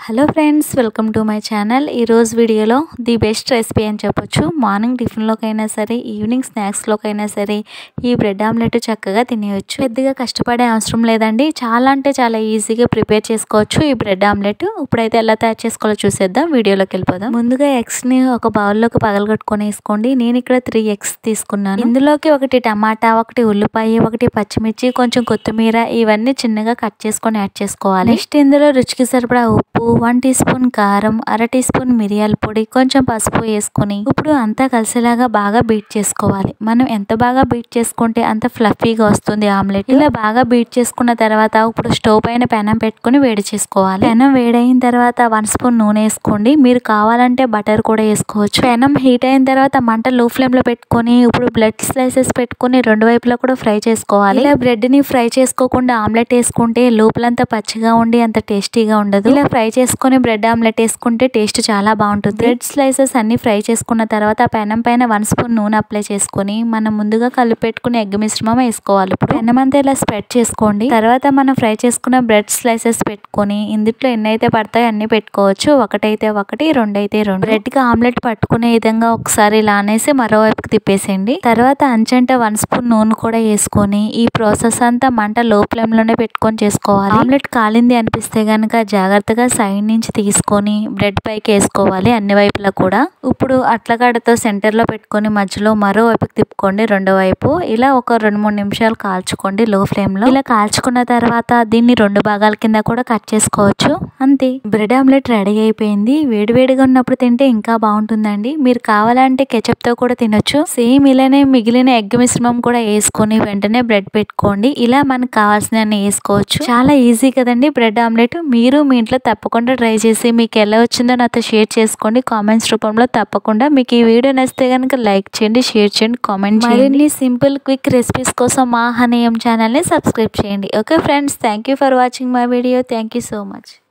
hello friends welcome to my channel ఈరోజు వీడియోలో the best recipe అని చెప్పొచ్చు మార్నింగ్ టిఫిన్లోకైనా సరే ఈవినింగ్ స్నాక్స్లోకైనా సరే ఈ బ్రెడ్ ఆమ్లెట్ చక్కగా తినేయచ్చు పెద్దగా కష్టపడే అవసరం లేదండి చాలా అంటే చాలా ఈజీగా ప్రిపేర్ చేసుకోవచ్చు ఈ బ్రెడ్ ఆమ్లెట్ ఇప్పుడైతే ఎలా తయారు చేసుకోవాలో చూసేద్దాం వీడియోలోకి వెళ్ళిపోదాం ముందుగా ఎగ్స్ని ఒక బౌల్లోకి పగలగొట్టుకొని వేసుకోండి నేను ఇక్కడ త్రీ ఎగ్స్ తీసుకున్నాను ఇందులోకి ఒకటి టమాటా ఒకటి ఉల్లిపాయ ఒకటి పచ్చిమిర్చి కొంచెం కొత్తిమీర ఇవన్నీ చిన్నగా కట్ చేసుకొని యాడ్ చేసుకోవాలి నెక్స్ట్ ఇందులో రుచికి సరిపడా ఉప్పు వన్ టీ స్పూన్ కారం అర టీ స్పూన్ మిరియాల పొడి కొంచెం పసుపు వేసుకొని ఇప్పుడు అంతా కలిసేలాగా బాగా బీట్ చేసుకోవాలి మనం ఎంత బాగా బీట్ చేసుకుంటే అంత ఫ్లఫీగా వస్తుంది ఆమ్లెట్ ఇలా బాగా బీట్ చేసుకున్న తర్వాత ఇప్పుడు స్టవ్ పైన పెనం పెట్టుకుని వేడి చేసుకోవాలి పెనం వేడైన తర్వాత వన్ స్పూన్ నూనె వేసుకోండి మీరు కావాలంటే బటర్ కూడా వేసుకోవచ్చు పెనం హీట్ అయిన తర్వాత మంట లో ఫ్లేమ్ లో పెట్టుకొని ఇప్పుడు బ్లడ్ స్లైసెస్ పెట్టుకుని రెండు వైపులా కూడా ఫ్రై చేసుకోవాలి ఇలా బ్రెడ్ ని ఫ్రై చేసుకోకుండా ఆమ్లెట్ వేసుకుంటే లోపలంతా పచ్చిగా ఉండి అంత టేస్టీగా ఉండదు ఇలా ఫ్రై చేసుకుని బ్రెడ్ ఆమ్లెట్ వేసుకుంటే టేస్ట్ చాలా బాగుంటుంది బ్రెడ్ స్లైసెస్ అన్ని ఫ్రై చేసుకున్న తర్వాత పెనం పైన వన్ స్పూన్ నూనె అప్లై చేసుకుని మనం ముందుగా కలిపి పెట్టుకుని ఎగ్ మిశ్రమం వేసుకోవాలి ఇప్పుడు పెనం అంతా ఇలా స్ప్రెడ్ చేసుకోండి తర్వాత మనం ఫ్రై చేసుకున్న బ్రెడ్ స్లైసెస్ పెట్టుకొని ఇందులో ఎన్ని అయితే పడతాయో అన్ని పెట్టుకోవచ్చు ఒకటైతే ఒకటి రెండు అయితే రెండు బ్రెడ్ కి ఆమ్లెట్ పట్టుకునే విధంగా ఒకసారి ఇలా అనేసి మరోవైపుకి తిప్పేసేయండి తర్వాత అంచంట వన్ స్పూన్ నూనె కూడా వేసుకొని ఈ ప్రాసెస్ అంతా మంట లో ఫ్లేమ్ లోనే పెట్టుకొని చేసుకోవాలి ఆమ్లెట్ కాలింది అనిపిస్తే గనక జాగ్రత్తగా సైడ్ నుంచి తీసుకొని బ్రెడ్ పైకి వేసుకోవాలి అన్ని వైపులా కూడా ఇప్పుడు అట్లగాడతో సెంటర్ లో పెట్టుకొని మధ్యలో మరో వైపుకి తిప్పుకోండి రెండో వైపు ఇలా ఒక రెండు మూడు నిమిషాలు కాల్చుకోండి లో ఫ్లేమ్ లో ఇలా కాల్చుకున్న తర్వాత దీన్ని రెండు భాగాల కింద కూడా కట్ చేసుకోవచ్చు అంతే బ్రెడ్ ఆమ్లెట్ రెడీ అయిపోయింది వేడివేడిగా ఉన్నప్పుడు తింటే ఇంకా బాగుంటుందండి మీరు కావాలంటే కెచప్ తో కూడా తినొచ్చు సేమ్ ఇలానే మిగిలిన ఎగ్ మిశ్రమం కూడా వేసుకొని వెంటనే బ్రెడ్ పెట్టుకోండి ఇలా మనకు కావాల్సిన వేసుకోవచ్చు చాలా ఈజీ కదండి బ్రెడ్ ఆమ్లెట్ మీరు మీ ఇంట్లో తప్పకుండా ట్రై చేసి మీకు ఎలా వచ్చిందో నాతో షేర్ చేసుకోండి కామెంట్స్ రూపంలో తప్పకుండా మీకు ఈ వీడియో నచ్చితే కనుక లైక్ చేయండి షేర్ చేయండి కామెంట్ చేయండి మరిన్ని సింపుల్ క్విక్ రెసిపీస్ కోసం మా హనీయం ఛానల్ని సబ్స్క్రైబ్ చేయండి okay friends thank you for watching my video thank you so much